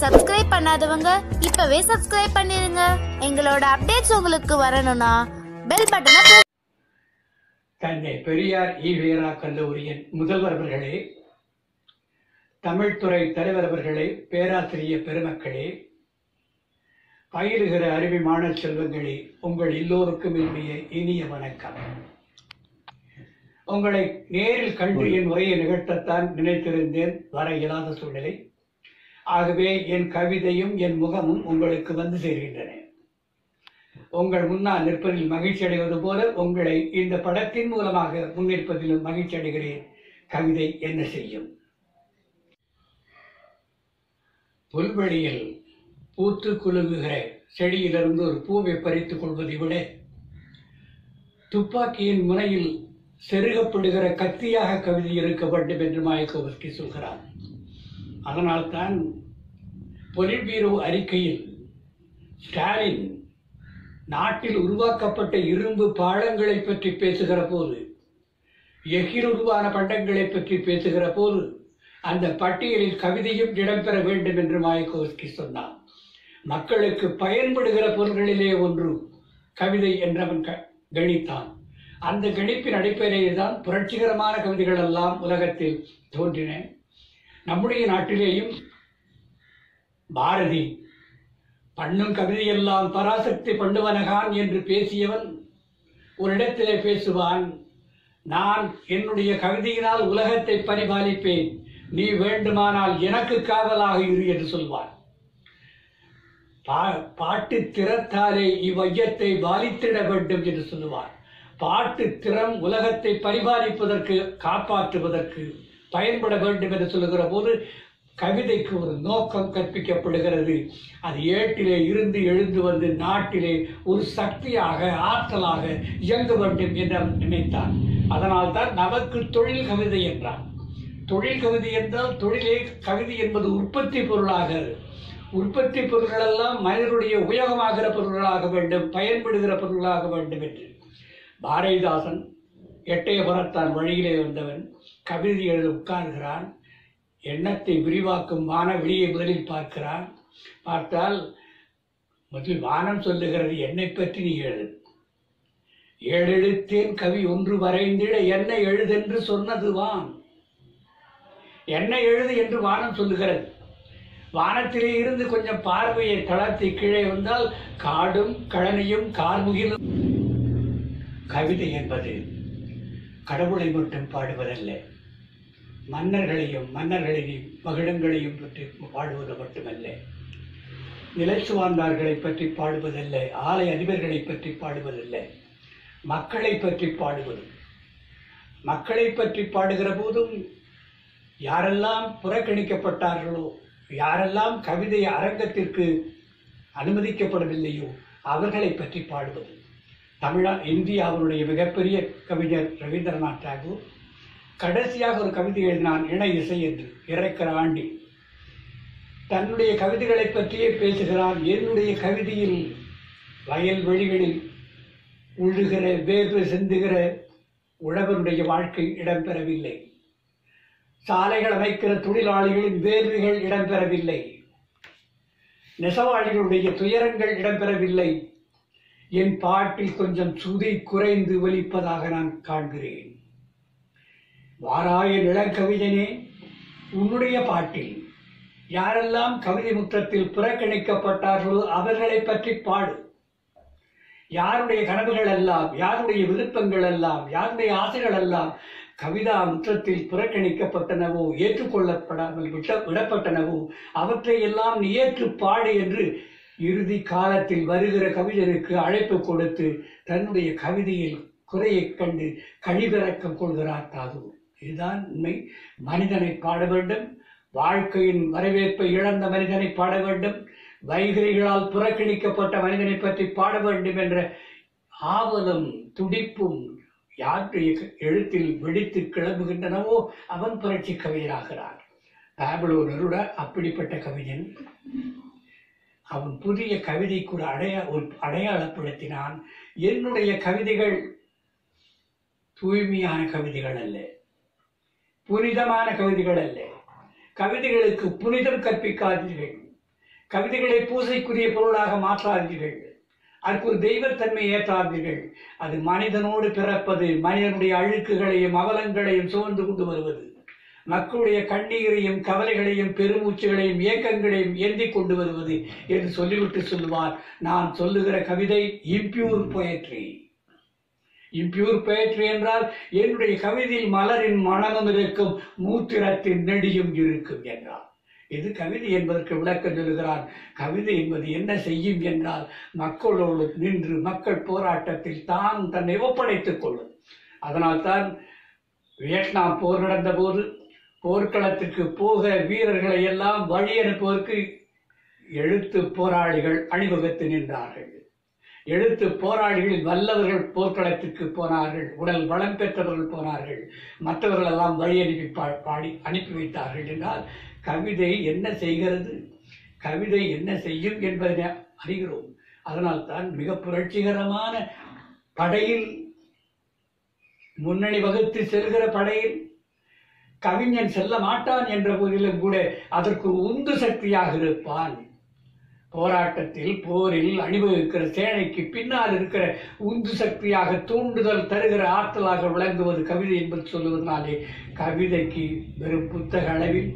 subscribe பண்ணாதவங்க இப்பவே subscribe பண்ணிருங்க எங்களோட அப்டேட்ஸ் உங்களுக்கு வரணும்னா பெல் பட்டனை press தந்தை பெரியார் ஈவேரா கல்லூரியின் முதல்வர் அவர்களே தமிழ்துறை தலைவர் அவர்களே பேராசிரியர் பெருமக்களே பயிலுகிற அறிவி மாணவ செல்வங்களே உங்கள் எல்லோருக்கும் என்னுடைய இனிய வணக்கம் உங்களை நேரில் கண்டு என் உரையை நிகழ்த்தத்தான் நினைத்திருந்தேன் வர இயலாத சூழ்நிலை ஆகவே என் கவிதையும் என் முகமும் உங்களுக்கு வந்து சேர்கின்றன உங்கள் முன்னால் நிற்பதில் மகிழ்ச்சி அடைவது போல உங்களை இந்த படத்தின் மூலமாக முன்னிற்பதிலும் மகிழ்ச்சி அடைகிறேன் கவிதை என்ன செய்யும் புல்வெளியில் பூத்து குலுங்குகிற செடியிலிருந்து ஒரு பூவை பறித்துக் கொள்வதை விட துப்பாக்கியின் முனையில் செருகப்படுகிற கத்தியாக கவிதை இருக்க வேண்டும் என்று மாயக்கோவஸ்கி சொல்கிறார் அதனால்தான் பொலிட்பீரோ அறிக்கையில் ஸ்டாலின் நாட்டில் உருவாக்கப்பட்ட இரும்பு பாலங்களை பற்றி பேசுகிற போது எகிர் உருவான பண்டங்களை பற்றி பேசுகிற போது அந்த பட்டியலில் கவிதையும் இடம்பெற வேண்டும் என்று மாயக்கோஸ்கி சொன்னார் மக்களுக்கு பயன்படுகிற பொருள்களிலே ஒன்று கவிதை என்றவன் க- கணித்தான் அந்த கணிப்பின் அடிப்படையில் தான் புரட்சிகரமான கவிதைகள் எல்லாம் உலகத்தில் தோன்றின நம்முடைய நாட்டிலேயும் பாரதி பண்ணும் கவிதையெல்லாம் பராசக்தி பண்ணுவனகான் என்று பேசியவன் ஒரு இடத்திலே பேசுவான் நான் என்னுடைய கவிதையினால் உலகத்தை பரிபாலிப்பேன் நீ வேண்டுமானால் எனக்கு காவலாக இரு என்று சொல்வான் பா- பாட்டு திறத்தாலே இவ்வையத்தை பாலித்திட வேண்டும் என்று சொல்லுவார் பாட்டு திறம் உலகத்தை பரிபாலிப்பதற்கு காப்பாற்றுவதற்கு பயன்பட வேண்டும் என்று சொல்லுகிற போது கவிதைக்கு ஒரு நோக்கம் கற்பிக்கப்படுகிறது அது ஏட்டிலே இருந்து எழுந்து வந்து நாட்டிலே ஒரு சக்தியாக ஆற்றலாக இயங்க வேண்டும் என்று அவன் நினைத்தான் அதனால்தான் நமக்கு தொழில் கவிதை என்றான் தொழில் கவிதை என்றால் தொழிலே கவிதை என்பது உற்பத்தி பொருளாக உற்பத்தி பொருள்களெல்லாம் மனிதனுடைய உபயோகமாகிற பொருள்களாக வேண்டும் பயன்படுகிற பொருள்களாக வேண்டும் என்று பாரதிதாசன் எட்டயபுரத்தான் வழியிலே வந்தவன் கவிதை எழுத உட்கார்கிறான் எண்ணத்தை விரிவாக்கும் வான வெளியை முதலில் பார்க்கிறான் பார்த்தால் முதல் வானம் சொல்லுகிறது என்னை பற்றி நீ எழுது ஏழெழுத்தேன் கவி ஒன்று வரைந்திட என்ன எழுதென்று சொன்னது வான் என்ன எழுது என்று வானம் சொல்லுகிறது வானத்திலே இருந்து கொஞ்சம் பார்வையை தளர்த்தி கீழே வந்தால் காடும் கழனியும் கார்முகிலும் கவிதை என்பது கடவுளை மட்டும் பாடுவதல்ல மன்னர்களையும் மன்னர்களையும் மகிழங்களையும் பற்றி பாடுவது மட்டுமல்ல நிலைச்சுவார்ந்தார்களை பற்றி பாடுவதல்ல ஆலை அதிபர்களை பற்றி பாடுவதல்ல மக்களை பற்றி பாடுவது மக்களை பற்றி பாடுகிற போதும் யாரெல்லாம் புறக்கணிக்கப்பட்டார்களோ யாரெல்லாம் கவிதை அரங்கத்திற்கு அனுமதிக்கப்படவில்லையோ அவர்களை பற்றி பாடுவது தமிழா இந்தியாவினுடைய மிகப்பெரிய கவிஞர் ரவீந்திரநாத் தாகூர் கடைசியாக ஒரு கவிதை எழுதினான் இணை இசை என்று இறக்கிற ஆண்டி தன்னுடைய கவிதைகளை பற்றியே பேசுகிறான் என்னுடைய கவிதையில் வயல்வெளிகளில் உழுகிற வேர்வை சிந்துகிற உழவனுடைய வாழ்க்கை இடம்பெறவில்லை சாலைகள் அமைக்கிற தொழிலாளிகளின் வேர்வைகள் இடம்பெறவில்லை நெசவாளிகளுடைய துயரங்கள் இடம்பெறவில்லை என் பாட்டில் கொஞ்சம் சுதை குறைந்து ஒலிப்பதாக நான் காண்கிறேன் வாராய நிலக்கவிஞனே உன்னுடைய பாட்டில் யாரெல்லாம் கவிதை முற்றத்தில் புறக்கணிக்கப்பட்டார்களோ அவர்களை பற்றி பாடு யாருடைய கனவுகள் எல்லாம் யாருடைய விருப்பங்கள் எல்லாம் யாருடைய ஆசைகள் எல்லாம் கவிதா முற்றத்தில் புறக்கணிக்கப்பட்டனவோ ஏற்றுக்கொள்ளப்படாமல் விட்ட விடப்பட்டனவோ அவற்றை எல்லாம் நீ ஏற்று பாடு என்று இறுதி காலத்தில் வருகிற கவிஞருக்கு அழைப்பு கொடுத்து தன்னுடைய கவிதையில் குறையைக் கண்டு கழிவிறக்கம் கொள்கிறார் தாது இதுதான் உண்மை மனிதனை பாட வேண்டும் வாழ்க்கையின் வரவேற்பை இழந்த மனிதனை பாட வேண்டும் வைகரிகளால் புறக்கணிக்கப்பட்ட மனிதனை பற்றி பாட வேண்டும் என்ற ஆவலும் துடிப்பும் யாருடைய எழுத்தில் வெடித்து கிளம்புகின்றனவோ அவன் புரட்சி கவிஞராகிறார் பாபுலோ நெருடா அப்படிப்பட்ட கவிஞன் அவன் புதிய கவிதைக்கு ஒரு அடையா ஒரு அடையாளப்படுத்தினான் என்னுடைய கவிதைகள் தூய்மையான கவிதைகள் அல்ல புனிதமான கவிதைகள் அல்ல கவிதைகளுக்கு புனிதம் கற்பிக்காதீர்கள் கவிதைகளை பூசைக்குரிய பொருளாக மாற்றாதீர்கள் அதற்கு ஒரு தெய்வத்தன்மை ஏற்றாதீர்கள் அது மனிதனோடு பிறப்பது மனிதனுடைய அழுக்குகளையும் அவலங்களையும் சுமந்து கொண்டு வருவது மக்களுடைய கண்ணீரையும் கவலைகளையும் பெருமூச்சுகளையும் இயக்கங்களையும் ஏந்தி கொண்டு வருவது என்று சொல்லிவிட்டு சொல்லுவார் நான் சொல்லுகிற கவிதை இம்பியூர் poetry இம்பியூர் poetry என்றால் என்னுடைய கவிதையில் மலரின் மனமும் இருக்கும் மூத்திரத்தின் நெடியும் இருக்கும் என்றார் இது கவிதை என்பதற்கு விளக்கம் சொல்லுகிறார் கவிதை என்பது என்ன செய்யும் என்றால் மக்களோடு நின்று மக்கள் போராட்டத்தில் தான் தன்னை ஒப்படைத்துக் கொள்ளும் அதனால்தான் வியட்நாம் போர் நடந்தபோது போர்க்களத்திற்கு போக வீரர்களை எல்லாம் வழி அனுப்புவதற்கு எழுத்து போராளிகள் அணிவகுத்து நின்றார்கள் எழுத்து போராளிகளில் வல்லவர்கள் போர்க்களத்திற்கு போனார்கள் உடல் வளம் பெற்றவர்கள் போனார்கள் மற்றவர்கள் எல்லாம் வழி அனுப்பி பா- பாடி அனுப்பி வைத்தார்கள் என்றால் கவிதை என்ன செய்கிறது கவிதை என்ன செய்யும் என்பதை அறிகிறோம் அதனால்தான் மிக புரட்சிகரமான படையில் முன்னணி வகுத்து செல்கிற படையில் கவிஞன் செல்ல மாட்டான் என்ற போதிலும் கூட அதற்கு உந்து சக்தியாக இருப்பான் போராட்டத்தில் போரில் அணிவகுக்கிற சேனைக்கு பின்னால் இருக்கிற உந்து சக்தியாக தூண்டுதல் தருகிற ஆற்றலாக விளங்குவது கவிதை என்பது சொல்லுவதனாலே கவிதைக்கு வெறும் புத்தக அளவில்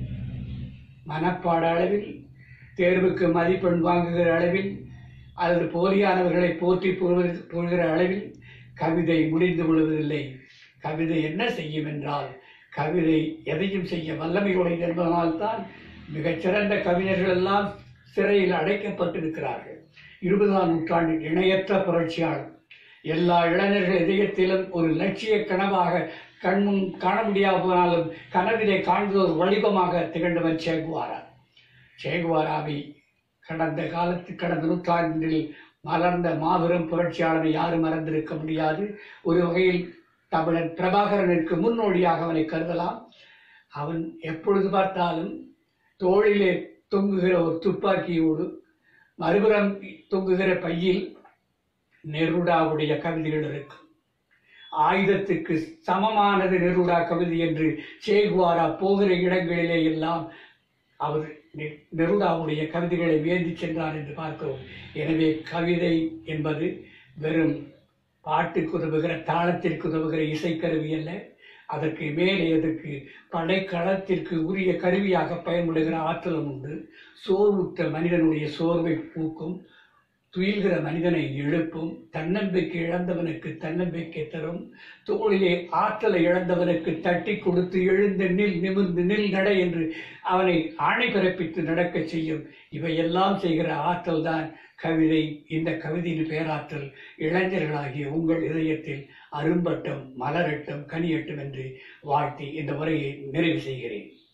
மனப்பாட அளவில் தேர்வுக்கு மதிப்பெண் வாங்குகிற அளவில் அல்லது போலியானவர்களை போற்றி புகழ்வது புகழ்கிற அளவில் கவிதை முடிந்து விடுவதில்லை கவிதை என்ன செய்யும் என்றால் கவிதை எதையும் செய்ய வல்லமை உடையது என்பதனால்தான் மிகச்சிறந்த கவிஞர்கள் எல்லாம் சிறையில் அடைக்கப்பட்டிருக்கிறார்கள் இருபதாம் நூற்றாண்டின் இணையற்ற புரட்சியாளர் எல்லா இளைஞர்கள் இதயத்திலும் ஒரு லட்சிய கனவாக கண்முன் காண முடியாது போனாலும் கனவிலே காண்பது ஒரு வடிவமாக திகழ்ந்தவர் சேகுவாரா சேகுவாராவை கடந்த காலத்து கடந்த நூற்றாண்டில் மலர்ந்த மாபெரும் புரட்சியாளரை யாரும் மறந்திருக்க முடியாது ஒரு வகையில் தமிழன் பிரபாகரனுக்கு முன்னோடியாக அவனை கருதலாம் அவன் எப்பொழுது பார்த்தாலும் தோளிலே தொங்குகிற ஒரு துப்பாக்கியோடு மறுபுறம் தொங்குகிற பையில் நெருடாவுடைய கவிதைகள் இருக்கும் ஆயுதத்துக்கு சமமானது நெருடா கவிதை என்று சேகுவாரா போகிற இடங்களிலே எல்லாம் அவர் நெ- நெருடாவுடைய கவிதைகளை வேந்தி சென்றார் என்று பார்க்கிறோம் எனவே கவிதை என்பது வெறும் பாட்டுக்கு உதவுகிற தாளத்திற்கு உதவுகிற இசைக்கருவி அல்ல அதற்கு மேலே அதற்கு படைக்களத்திற்கு உரிய கருவியாக பயன்படுகிற ஆற்றலும் உண்டு சோர்வுற்ற மனிதனுடைய சோர்வை பூக்கும் துயில்கிற மனிதனை எழுப்பும் தன்னம்பிக்கை இழந்தவனுக்கு தன்னம்பிக்கை தரும் தோளிலே ஆற்றலை இழந்தவனுக்கு தட்டி கொடுத்து எழுந்து நில் நிமிர்ந்து நில் நட என்று அவனை ஆணை பிறப்பித்து நடக்கச் செய்யும் இவையெல்லாம் செய்கிற ஆற்றல் தான் கவிதை இந்த கவிதையின் பேராற்றல் இளைஞர்களாகிய உங்கள் இதயத்தில் அரும்பட்டும் மலரட்டும் கனியட்டும் என்று வாழ்த்தி இந்த உரையை நிறைவு செய்கிறேன்